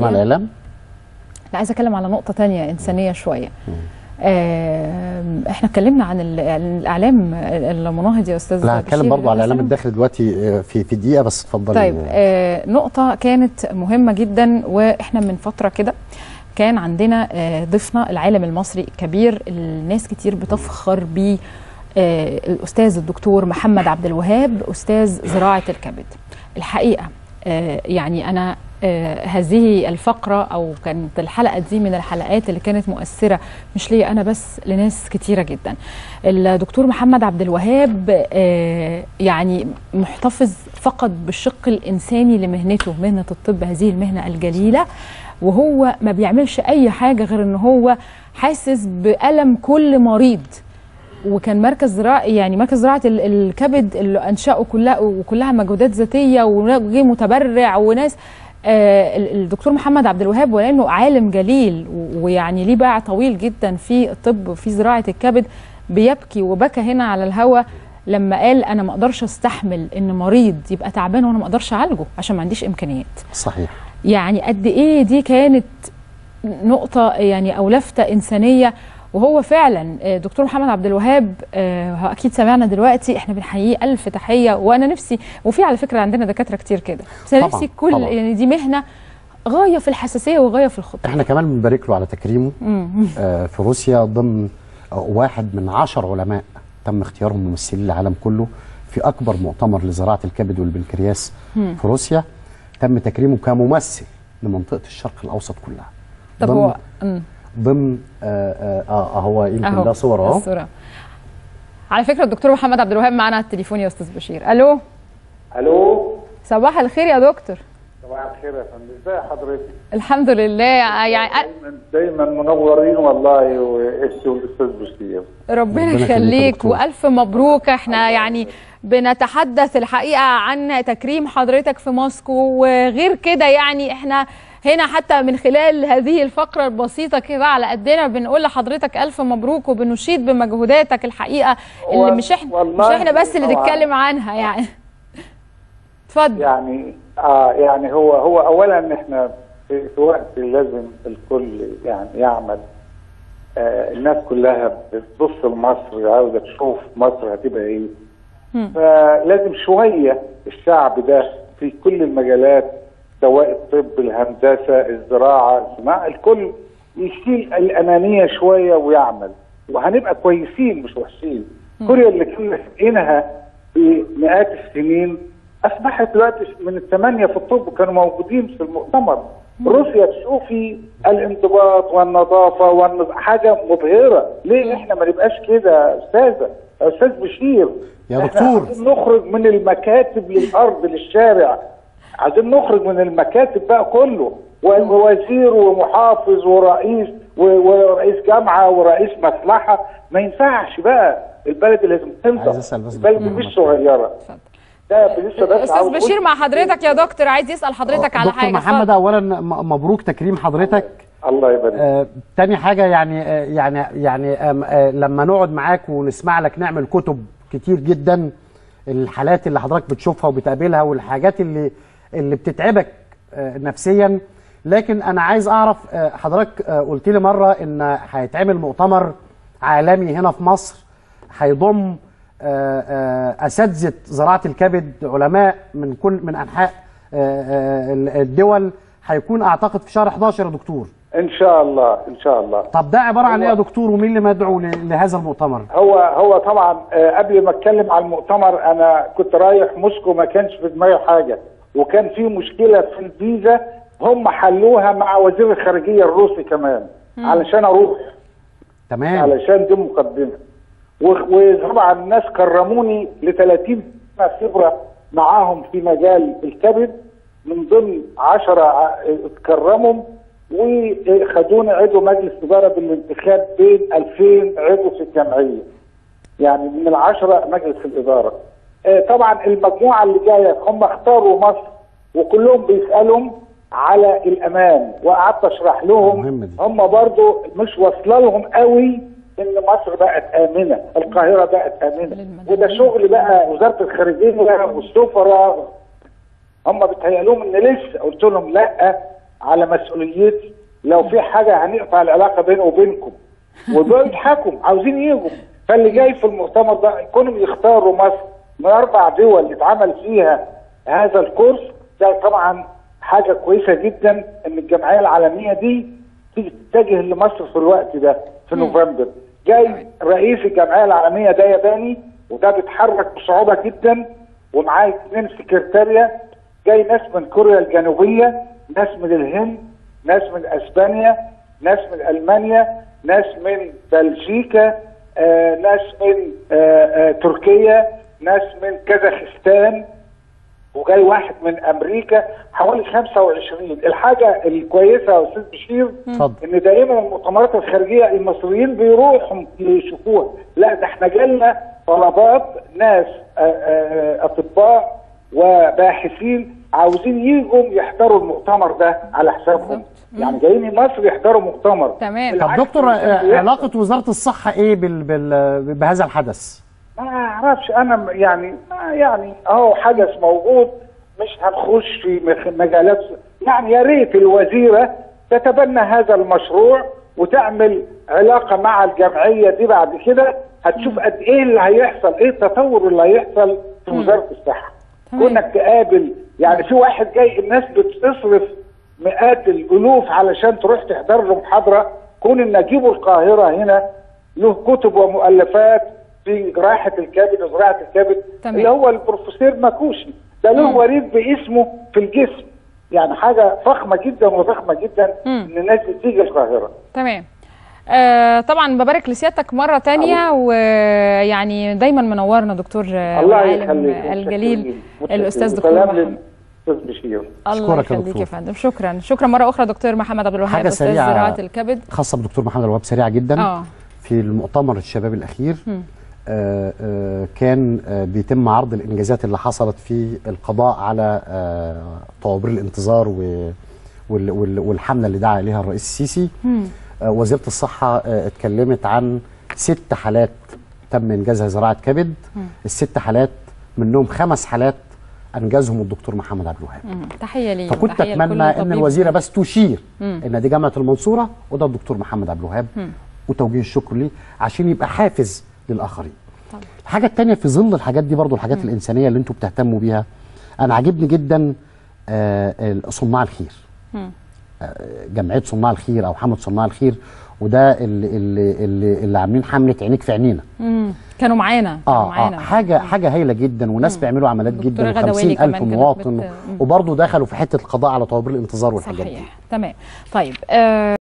مع الاعلام انا عايزه اتكلم على نقطه تانية انسانيه شويه آم، احنا اتكلمنا عن ال- عن الاعلام المناهض يا استاذ لا هتكلم بشير برضو على الاعلام مثلاً. الداخلي دلوقتي آه، في في دقيقه بس اتفضلي طيب آه نقطة كانت مهمة جدا واحنا من فترة كده كان عندنا آه ضيفنا العالم المصري الكبير الناس كتير بتفخر بيه آه الأستاذ الدكتور محمد عبد الوهاب أستاذ زراعة الكبد الحقيقة آه يعني أنا آه هذه الفقرة أو كانت الحلقة دي من الحلقات اللي كانت مؤثرة مش ليا أنا بس لناس كتيرة جدا الدكتور محمد عبد الوهاب آه يعني محتفظ فقط بالشق الإنساني لمهنته مهنة الطب هذه المهنة الجليلة وهو ما بيعملش أي حاجة غير إن هو حاسس بألم كل مريض وكان مركز زراعي يعني مركز زراعه ال- الكبد اللي انشاه كلها وكلها مجهودات ذاتيه وجه متبرع وناس آه ال- الدكتور محمد عبد الوهاب ولانه عالم جليل و- ويعني ليه باع طويل جدا في الطب وفي زراعه الكبد بيبكي وبكى هنا على الهوا لما قال انا ما اقدرش استحمل ان مريض يبقى تعبان وانا ما اقدرش اعالجه عشان ما عنديش امكانيات صحيح يعني قد ايه دي كانت نقطة يعني أو لفتة إنسانية وهو فعلا آه، دكتور محمد عبد الوهاب آه، هو أكيد سمعنا دلوقتي إحنا بنحييه ألف تحية وأنا نفسي وفي على فكرة عندنا دكاترة كتير كده بس أنا طبعاً، نفسي كل طبعاً. يعني دي مهنة غاية في الحساسية وغاية في الخطة احنا كمان بنبارك له على تكريمه مم. آه، في روسيا ضمن آه، واحد من عشر علماء تم اختيارهم ممثلين العالم كله في اكبر مؤتمر لزراعه الكبد والبنكرياس مم. في روسيا تم تكريمه كممثل لمنطقه الشرق الاوسط كلها طب ضمن هو مم. ضمن آه, آه, آه هو يمكن أهو، ده صور اهو الصورة. على فكرة الدكتور محمد عبد الوهاب معانا على التليفون يا أستاذ بشير ألو الو صباح الخير يا دكتور صباح الخير يا فندم ازي حضرتك الحمد لله يعني دايما دايما منورين والله وإيش والاستاذ بشير ربنا ربنا يخليك يا يخليك دكتور. والف مبروك احنا يعني بنتحدث الحقيقه عن تكريم حضرتك في موسكو وغير كده يعني احنا هنا حتى من خلال هذه الفقره البسيطه كده على قدنا بنقول لحضرتك الف مبروك وبنشيد بمجهوداتك الحقيقه اللي وال- مش احنا مش والله احنا بس اللي طبعاً. نتكلم عنها يعني اتفضل يعني اه يعني هو هو اولا احنا في, في وقت لازم الكل يعني يعمل آه الناس كلها بتبص لمصر عاوزه تشوف مصر هتبقى ايه مم. فلازم شويه الشعب ده في كل المجالات سواء الطب الهندسه الزراعه الصناعه الكل يشيل الانانيه شويه ويعمل وهنبقى كويسين مش وحشين كوريا اللي كنا سابقينها بمئات السنين اصبحت دلوقتي من الثمانيه في الطب كانوا موجودين في المؤتمر روسيا تشوفي الانضباط والنظافه والنظ... حاجه مبهره ليه احنا ما نبقاش كده يا استاذه يا استاذ بشير يا إحنا دكتور. عايزين نخرج من المكاتب للارض للشارع عايزين نخرج من المكاتب بقى كله و- ووزير ومحافظ ورئيس و- ورئيس جامعه ورئيس مصلحه ما ينفعش بقى البلد لازم عايز تنضف أسأل بس البلد دكتور مش محمد. صغيره اتفضل ده لسه بس استاذ عاوز بشير أقول- مع حضرتك يا دكتور عايز يسال حضرتك على دكتور حاجه محمد اتفضل. اولا م- مبروك تكريم حضرتك الله يبارك آه، تاني حاجة يعني آه، يعني يعني آم، آه، لما نقعد معاك ونسمع لك نعمل كتب كتير جدا الحالات اللي حضرتك بتشوفها وبتقابلها والحاجات اللي اللي بتتعبك آه، نفسيا لكن انا عايز اعرف آه، حضرتك آه، قلت لي مرة ان هيتعمل مؤتمر عالمي هنا في مصر هيضم آه، آه، اساتذه زراعه الكبد علماء من كل من انحاء آه، آه، الدول هيكون اعتقد في شهر 11 يا دكتور ان شاء الله ان شاء الله طب ده عباره عن هو- ايه يا دكتور ومين اللي مدعو ل- لهذا المؤتمر؟ هو هو طبعا آه، قبل ما اتكلم على المؤتمر انا كنت رايح موسكو ما كانش في دماغي حاجه وكان في مشكله في الفيزا هم حلوها مع وزير الخارجيه الروسي كمان علشان اروح تمام علشان دي مقدمه و- وطبعا الناس كرموني ل 30 سنه خبره معاهم في مجال الكبد من ضمن 10 اتكرموا وخدوني عضو مجلس اداره بالانتخاب بين 2000 عضو في الجمعيه. يعني من العشره مجلس الاداره. آه، طبعا المجموعه اللي جايه هم اختاروا مصر وكلهم بيسالهم على الامان وقعدت اشرح لهم مهمة دي. هم برضو مش واصله لهم قوي ان مصر بقت امنه، القاهره بقت امنه للمدنيين. وده شغل بقى وزاره الخارجيه والسفراء هم بيتهيأ لهم ان لسه قلت لهم لا على مسؤوليتي لو في حاجه هنقطع العلاقه بينه وبينكم ودول يضحكوا عاوزين يجوا فاللي جاي في المؤتمر ده يكونوا يختاروا مصر من اربع دول يتعمل فيها هذا الكورس ده طبعا حاجه كويسه جدا ان الجمعيه العالميه دي تيجي تتجه لمصر في الوقت ده في نوفمبر جاي رئيس الجمعيه العالميه ده ياباني وده بيتحرك بصعوبه جدا ومعاه اثنين سكرتاريا جاي ناس من كوريا الجنوبيه ناس من الهند ناس من اسبانيا ناس من المانيا ناس من بلجيكا آه ناس من آه آه تركيا ناس من كازاخستان وجاي واحد من امريكا حوالي 25 الحاجه الكويسه يا استاذ بشير اتفضل. ان دائما المؤتمرات الخارجيه المصريين بيروحوا يشوفوها لا ده احنا جالنا طلبات ناس آه، آه، اطباء وباحثين عاوزين يجوا يحضروا المؤتمر ده على حسابهم بالظبط. يعني جايين مصر يحضروا مؤتمر تمام. طب بالعكس، دكتور مش آه، بيحصل. علاقه وزاره الصحه ايه بال بال بهذا الحدث؟ ما اعرفش انا م- يعني ما يعني اهو حدث موجود مش هنخش في مخ- مجالات يعني يا ريت الوزيره تتبنى هذا المشروع وتعمل علاقه مع الجمعيه دي بعد كده هتشوف قد ايه اللي هيحصل ايه التطور اللي هيحصل في وزاره الصحه تمام. كونك تقابل يعني في واحد جاي الناس بتصرف مئات الالوف علشان تروح تحضر له محاضره كون ان اجيبه القاهره هنا له كتب ومؤلفات في جراحه الكبد وزراعه الكبد تمام. اللي هو البروفيسور ماكوشي ده له وريد باسمه في الجسم يعني حاجه فخمه جدا وضخمه جدا مم. ان الناس بتيجي القاهره تمام آه طبعا ببارك لسيادتك مرة تانية ويعني دايما منورنا دكتور آه، الله العالم يخليك الجليل متشكرين. الأستاذ دكتور وسلام محمد للاستاذ بشير الله أشكرك يا يخليك دكتور. يا فندم شكرا شكرا مرة أخرى دكتور محمد عبد الوهاب حاجة أستاذ سريعة. زراعة الكبد خاصه بدكتور محمد الوهاب سريعه جدا اه في المؤتمر الشباب الاخير آه آه كان آه بيتم عرض الانجازات اللي حصلت في القضاء على آه طوابير الانتظار و وال- وال- والحمله اللي دعا اليها الرئيس السيسي آه وزيره الصحه آه اتكلمت عن ست حالات تم انجازها زراعه كبد الست حالات منهم خمس حالات انجزهم الدكتور محمد عبد الوهاب مم. تحية لي فكنت وتحية اتمنى لكل ان طبيب. الوزيره بس تشير مم. ان دي جامعه المنصوره وده الدكتور محمد عبد الوهاب وتوجيه الشكر ليه عشان يبقى حافز للاخرين طبعا. الحاجه الثانيه في ظل الحاجات دي برضو الحاجات الانسانيه اللي انتم بتهتموا بيها انا عاجبني جدا آه، صناع الخير مم. آه، جمعيه صناع الخير او حمله صناع الخير وده اللي اللي اللي, اللي عاملين حمله عينيك في عينينا مم. كانوا معانا كانوا اه, آه معانا حاجه حاجه هايله جدا وناس بيعملوا عمليات دكتورة جدا غدوالي و50 كمان الف كانت مواطن بت- مم. وبرضه دخلوا في حته القضاء على طوابير الانتظار والحاجات دي صحيح تمام طيب آه